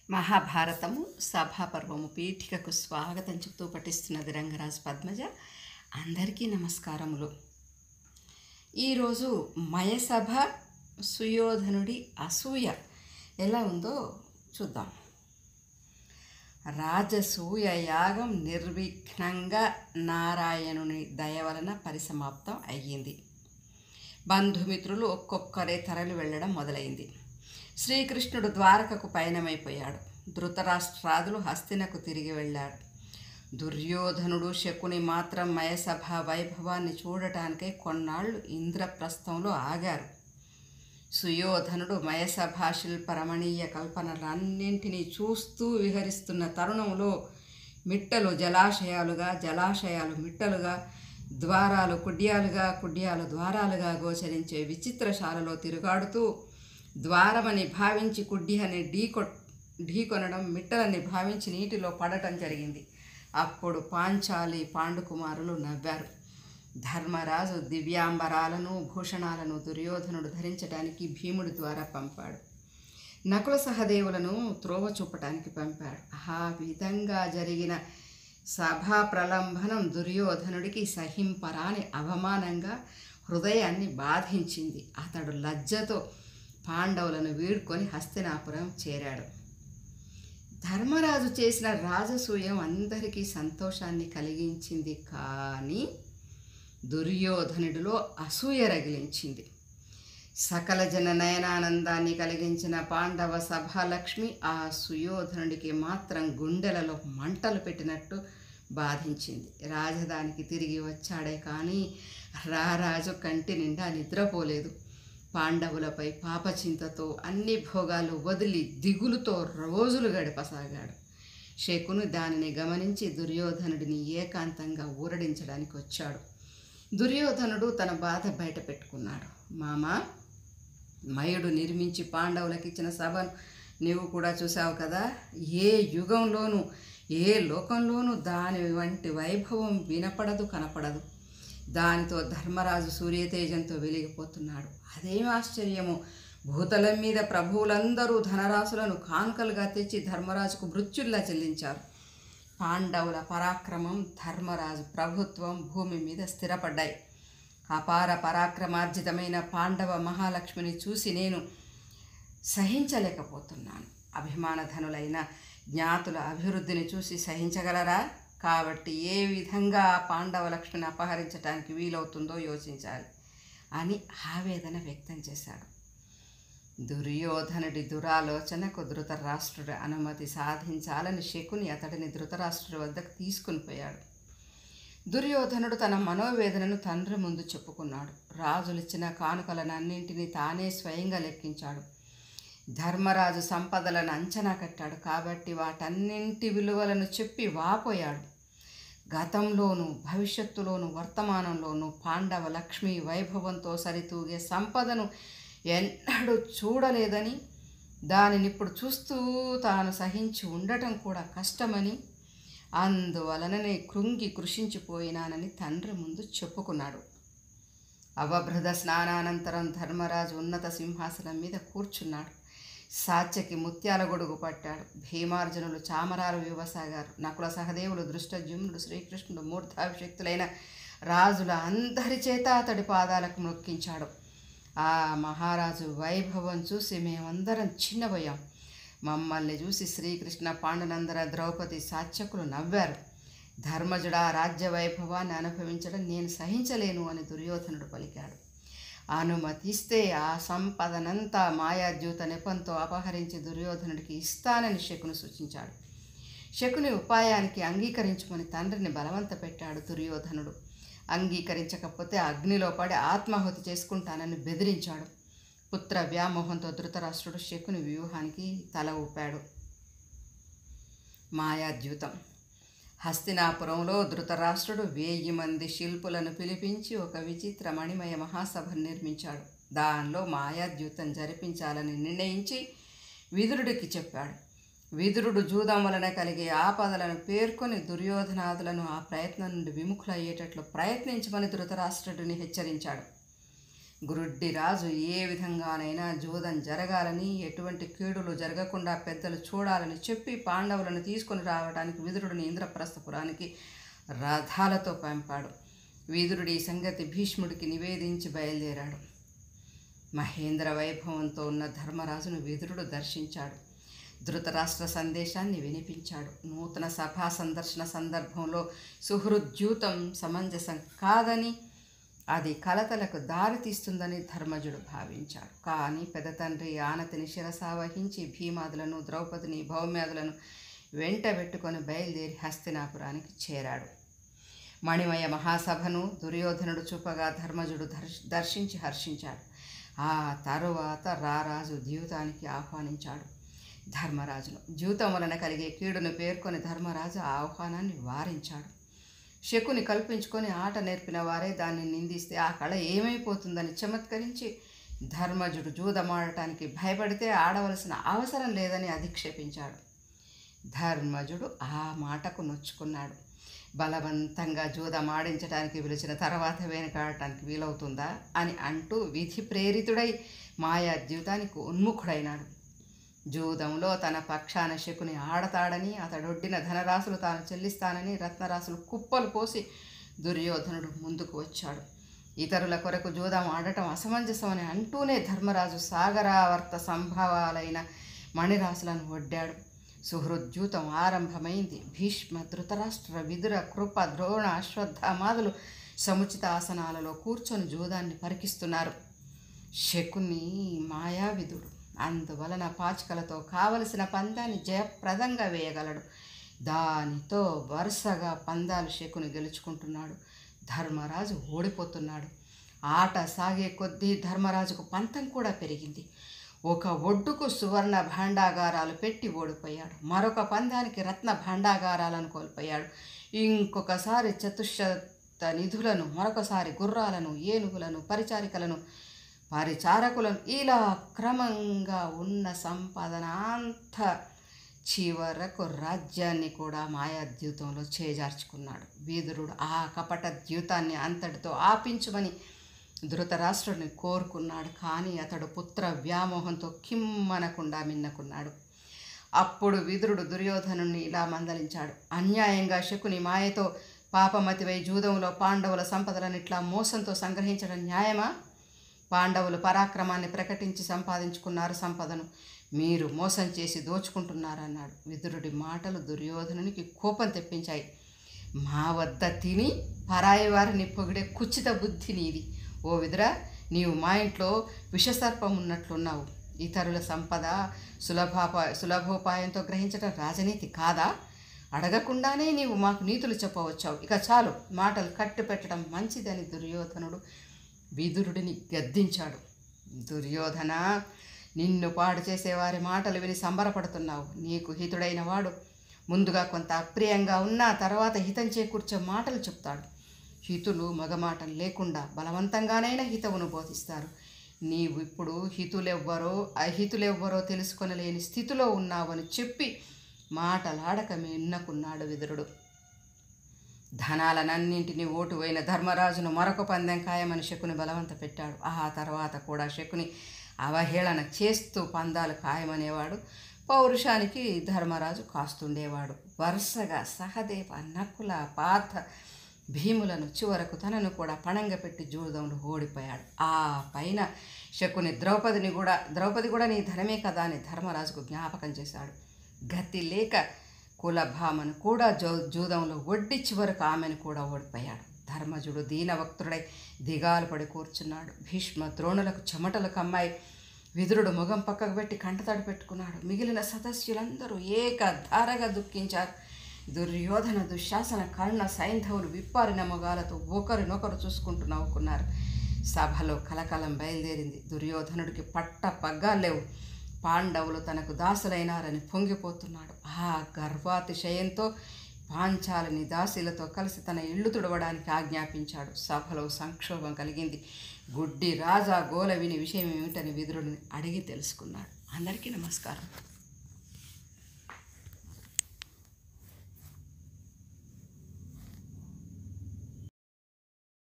మహాభారతము సభాపర్వము పీఠికకు స్వాగతం చెప్తూ పఠిస్తున్నది రంగరాజు పద్మజ అందరికీ నమస్కారములు ఈరోజు మయసభ సుయోధనుడి అసూయ ఎలా ఉందో చూద్దాం రాజసూయ యాగం నిర్విఘ్నంగా నారాయణుని దయ వలన పరిసమాప్తం అయ్యింది బంధుమిత్రులు ఒక్కొక్కరే తరలి వెళ్ళడం మొదలైంది శ్రీకృష్ణుడు ద్వారకకు పయనమైపోయాడు ధృతరాష్ట్రాదులు హస్తినకు తిరిగి వెళ్ళాడు దుర్యోధనుడు శకుని మాత్రం మయసభ వైభవాన్ని చూడటానికై కొన్నాళ్ళు ఇంద్రప్రస్థంలో ఆగారు సుయోధనుడు మయసభ శిల్ప రమణీయ కల్పనలన్నింటినీ చూస్తూ విహరిస్తున్న తరుణంలో మిట్టలు జలాశయాలుగా జలాశయాలు మిట్టలుగా ద్వారాలు కుడ్యాలుగా కుడ్యాలు ద్వారాలుగా గోచరించే విచిత్రశాలలో తిరుగాడుతూ ద్వారమని భావించి కుడ్యని ఢీకొ ఢీకొనడం మిట్టలని భావించి నీటిలో పడటం జరిగింది అప్పుడు పాంచాలి పాండుకుమారులు నవ్వారు ధర్మరాజు దివ్యాంబరాలను భూషణాలను దుర్యోధనుడు ధరించడానికి భీముడి ద్వారా పంపాడు నకుల సహదేవులను త్రోవ చూపటానికి పంపాడు ఆ విధంగా జరిగిన సభా ప్రలంభనం దుర్యోధనుడికి సహింపరాని అవమానంగా హృదయాన్ని బాధించింది అతడు లజ్జతో పాండవులను వీడ్కొని హస్తినాపురం చేరాడు ధర్మరాజు చేసిన రాజసూయం అందరికీ సంతోషాన్ని కలిగించింది కానీ దుర్యోధనుడిలో అసూయ రగిలించింది సకల జన నయనానందాన్ని కలిగించిన పాండవ సభాలక్ష్మి ఆ సుయోధనుడికి మాత్రం గుండెలలో మంటలు పెట్టినట్టు బాధించింది రాజధానికి తిరిగి వచ్చాడే కానీ రారాజు కంటి నిండా నిద్రపోలేదు పాండవులపై పాపచింతతో అన్ని భోగాలు వదిలి దిగులుతో రోజులు గడపసాగాడు శకుని దానిని గమనించి దుర్యోధనుడిని ఏకాంతంగా ఊరడించడానికి వచ్చాడు దుర్యోధనుడు తన బాధ బయట పెట్టుకున్నాడు మామా మయుడు నిర్మించి పాండవులకు ఇచ్చిన సభను నీవు కూడా చూసావు కదా ఏ యుగంలోనూ ఏ లోకంలోనూ దాని వంటి వైభవం వినపడదు కనపడదు దానితో ధర్మరాజు సూర్యతేజంతో వెలిగిపోతున్నాడు అదేం ఆశ్చర్యము భూతలం మీద ప్రభువులందరూ ధనరాశులను కానుకలుగా తెచ్చి ధర్మరాజుకు మృత్యుల్లా చెల్లించారు పాండవుల పరాక్రమం ధర్మరాజు ప్రభుత్వం భూమి మీద స్థిరపడ్డాయి అపార పరాక్రమార్జితమైన పాండవ మహాలక్ష్మిని చూసి నేను సహించలేకపోతున్నాను అభిమానధనులైన జ్ఞాతుల అభివృద్ధిని చూసి సహించగలరా కాబట్టి ఏ విధంగా ఆ పాండవ లక్ష్మిని అపహరించడానికి వీలవుతుందో యోచించాలి అని ఆవేదన వ్యక్తం చేశాడు దుర్యోధనుడి దురాలోచనకు ధృతరాష్ట్రుడి అనుమతి సాధించాలని శకుని అతడిని ధృతరాష్ట్రుడి వద్దకు తీసుకుని పోయాడు దుర్యోధనుడు తన మనోవేదనను తండ్రి ముందు చెప్పుకున్నాడు రాజులిచ్చిన కానుకలనన్నింటినీ తానే స్వయంగా లెక్కించాడు ధర్మరాజు సంపదలను అంచనా కట్టాడు కాబట్టి వాటన్నింటి విలువలను చెప్పి వాపోయాడు గతంలోనూ భవిష్యత్తులోనూ వర్తమానంలోనూ పాండవ లక్ష్మి వైభవంతో సరితూగే సంపదను ఎన్నడూ చూడలేదని దానిని ఇప్పుడు చూస్తూ తాను సహించి ఉండటం కూడా కష్టమని అందువలననే కృంగి కృషించిపోయినానని తండ్రి ముందు చెప్పుకున్నాడు అవభృద స్నానానంతరం ధర్మరాజు ఉన్నత సింహాసనం మీద కూర్చున్నాడు సాత్యకి ముత్యాల గొడుగు పట్టాడు భీమార్జునులు చామరాలు ఇవ్వసాగారు నకుల సహదేవులు దృష్టజుమ్నుడు శ్రీకృష్ణుడు మూర్ధాభిషక్తులైన రాజుల అందరి చేత అతడి పాదాలకు మొక్కించాడు ఆ మహారాజు వైభవం చూసి మేమందరం చిన్నబోయాం మమ్మల్ని చూసి శ్రీకృష్ణ పాండునందర ద్రౌపది సాత్యకులు నవ్వారు ధర్మజుడా రాజ్య వైభవాన్ని అనుభవించడం నేను సహించలేను అని దుర్యోధనుడు పలికాడు అనుమతిస్తే ఆ సంపదనంతా మాయాద్యూత నెపంతో అపహరించి దుర్యోధనుడికి ఇస్తానని శకుని సూచించాడు శకుని ఉపాయానికి అంగీకరించుకొని తండ్రిని బలవంత పెట్టాడు దుర్యోధనుడు అంగీకరించకపోతే అగ్నిలో పడి ఆత్మాహుతి చేసుకుంటానని బెదిరించాడు పుత్ర వ్యామోహంతో ధృతరాష్ట్రుడు శకుని వ్యూహానికి తల ఊపాడు మాయాద్యూతం హస్తినాపురంలో ధృతరాష్ట్రుడు వేయి మంది శిల్పులను పిలిపించి ఒక విచిత్ర మణిమయ మహాసభను నిర్మించాడు దానిలో మాయాద్యూతం జరిపించాలని నిర్ణయించి విదురుడికి చెప్పాడు విదురుడు జూదం వలన కలిగే ఆపదలను పేర్కొని దుర్యోధనాదులను ఆ ప్రయత్నం నుండి విముఖులయ్యేటట్లు ప్రయత్నించమని ధృతరాష్ట్రుడిని హెచ్చరించాడు గురుడ్డి రాజు ఏ విధంగానైనా జూదం జరగాలని ఎటువంటి కీడులు జరగకుండా పెద్దలు చూడాలని చెప్పి పాండవులను తీసుకొని రావడానికి విదురుడిని ఇంద్రప్రస్థపురానికి రథాలతో పంపాడు విదురుడి ఈ సంగతి భీష్ముడికి నివేదించి బయలుదేరాడు మహేంద్ర వైభవంతో ఉన్న ధర్మరాజును విదురుడు దర్శించాడు ధృతరాష్ట్ర సందేశాన్ని వినిపించాడు నూతన సభా సందర్శన సందర్భంలో సుహృద్యూతం సమంజసం కాదని అది కలతలకు దారితీస్తుందని ధర్మజుడు భావించాడు కానీ పెద్ద తండ్రి ఆనతిని శిరసావహించి భీమాదులను ద్రౌపదిని భౌమ్యాదులను వెంట పెట్టుకొని బయలుదేరి హస్తినాపురానికి చేరాడు మణిమయ మహాసభను దుర్యోధనుడు చూపగా ధర్మజుడు దర్శ దర్శించి హర్షించాడు ఆ తరువాత రారాజు ద్యూతానికి ఆహ్వానించాడు ధర్మరాజును ద్యూతం వలన కలిగే కీడును పేర్కొని ధర్మరాజు ఆ ఆహ్వానాన్ని వారించాడు శకుని కల్పించుకొని ఆట నేర్పిన వారే దాన్ని నిందిస్తే ఆ కళ ఏమైపోతుందని చమత్కరించి ధర్మజుడు జూదమాడటానికి భయపడితే ఆడవలసిన అవసరం లేదని అధిక్షేపించాడు ధర్మజుడు ఆ మాటకు నొచ్చుకున్నాడు బలవంతంగా జూదమాడించడానికి పిలిచిన తర్వాత వెనకాడటానికి వీలవుతుందా అని అంటూ విధి ప్రేరితుడై మాయా జీవితానికి ఉన్ముఖుడైనాడు జూదంలో తన పక్షాన శకుని ఆడతాడని అతడొడ్డిన ధనరాశులు తాను చెల్లిస్తానని రత్నరాశులు కుప్పలు పోసి దుర్యోధనుడు ముందుకు వచ్చాడు ఇతరుల కొరకు జూదం ఆడటం అసమంజసమని అంటూనే ధర్మరాజు సాగరావర్త సంభవాలైన మణిరాశులను ఒడ్డాడు సుహృద్యూతం ఆరంభమైంది భీష్మ ధృతరాష్ట్ర విదుర కృప ద్రోణ అశ్వత్థామాదులు సముచిత ఆసనాలలో కూర్చొని జూదాన్ని పరికిస్తున్నారు శకుని మాయావిధుడు అందువలన పాచికలతో కావలసిన పందాన్ని జయప్రదంగా వేయగలడు దానితో వరుసగా పందాలు శకుని గెలుచుకుంటున్నాడు ధర్మరాజు ఓడిపోతున్నాడు ఆట సాగే కొద్దీ ధర్మరాజుకు పంతం కూడా పెరిగింది ఒక ఒడ్డుకు సువర్ణ భాండాగారాలు పెట్టి ఓడిపోయాడు మరొక పందానికి రత్న భాండాగారాలను కోల్పోయాడు ఇంకొకసారి చతుశ్శత నిధులను మరొకసారి గుర్రాలను ఏనుగులను పరిచారికలను పరిచారకులను ఇలా క్రమంగా ఉన్న సంపాదన అంతా చివరకు రాజ్యాన్ని కూడా మాయాద్యూతంలో చేజార్చుకున్నాడు వీదురుడు ఆ కపట ద్యూతాన్ని అంతటితో ఆపించమని ధృతరాష్ట్రుడిని కోరుకున్నాడు కానీ అతడు పుత్ర వ్యామోహంతో కిమ్మనకుండా మిన్నకున్నాడు అప్పుడు విదురుడు దుర్యోధనుణ్ణి ఇలా మందలించాడు అన్యాయంగా శకుని మాయతో పాపమతివై జూదంలో పాండవుల సంపదలను ఇట్లా మోసంతో సంగ్రహించడం న్యాయమా పాండవులు పరాక్రమాన్ని ప్రకటించి సంపాదించుకున్నారు సంపదను మీరు మోసం చేసి దోచుకుంటున్నారన్నాడు విదురుడి మాటలు దుర్యోధనునికి కోపం తెప్పించాయి మా వద్ద తిని పరాయి వారిని పొగిడే కుచిత బుద్ధి నీది ఓ విదురా నీవు మా ఇంట్లో విషసర్పం ఉన్నట్లున్నావు ఇతరుల సంపద సులభాప సులభోపాయంతో గ్రహించడం రాజనీతి కాదా అడగకుండానే నీవు మాకు నీతులు చెప్పవచ్చావు ఇక చాలు మాటలు కట్టు పెట్టడం మంచిదని దుర్యోధనుడు విదురుడిని గద్దించాడు దుర్యోధన నిన్ను పాడు చేసేవారి మాటలు విని సంబరపడుతున్నావు నీకు హితుడైన వాడు ముందుగా కొంత అప్రియంగా ఉన్నా తర్వాత హితం చేకూర్చే మాటలు చెప్తాడు హితులు మగమాటలు లేకుండా బలవంతంగానైనా హితవును బోధిస్తారు నీవు ఇప్పుడు హితులెవ్వరో అహితులెవ్వరో తెలుసుకొనలేని స్థితిలో ఉన్నావని చెప్పి మాటలాడక మిన్నకున్నాడు విదురుడు ధనాలనన్నింటినీ ఓటు అయిన ధర్మరాజును మరొక పందెం ఖాయమని శకుని బలవంత పెట్టాడు ఆ తర్వాత కూడా శకుని అవహేళన చేస్తూ పందాలు ఖాయమనేవాడు పౌరుషానికి ధర్మరాజు కాస్తుండేవాడు వరుసగా సహదేవ నకుల పార్థ భీములను చివరకు తనను కూడా పణంగా పెట్టి జూదంలో ఓడిపోయాడు ఆ పైన శకుని ద్రౌపదిని కూడా ద్రౌపది కూడా నీ ధనమే కదా అని ధర్మరాజుకు జ్ఞాపకం చేశాడు గతి లేక కులభామను కూడా జో జూదంలో ఒడ్డి చివరకు ఆమెను కూడా ఓడిపోయాడు ధర్మజుడు దీనవక్తుడై దిగాలు పడి కూర్చున్నాడు భీష్మ ద్రోణులకు చెమటలు కమ్మాయి విదురుడు ముఖం పక్కకు పెట్టి కంటతడి పెట్టుకున్నాడు మిగిలిన సదస్యులందరూ ఏకధారగా దుఃఖించారు దుర్యోధన దుశ్శాసన కర్ణ సైంధవులు విప్పారిన మొగాలతో ఒకరినొకరు చూసుకుంటూ నవ్వుకున్నారు సభలో కలకలం బయలుదేరింది దుర్యోధనుడికి పట్ట పగ్గాలేవు పాండవులు తనకు దాసులైనారని పొంగిపోతున్నాడు ఆ గర్వాతిశయంతో పాంచాలని దాసీలతో కలిసి తన ఇల్లు తుడవడానికి ఆజ్ఞాపించాడు సభలో సంక్షోభం కలిగింది గుడ్డి రాజా గోల విని విషయం ఏమిటని విదురుడిని అడిగి తెలుసుకున్నాడు అందరికీ నమస్కారం